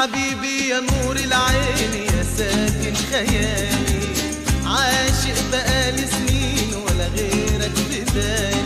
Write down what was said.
حبيبي يا نور العين يا ساكن خيالي عاشق بقالي سنين ولا غيرك بدالي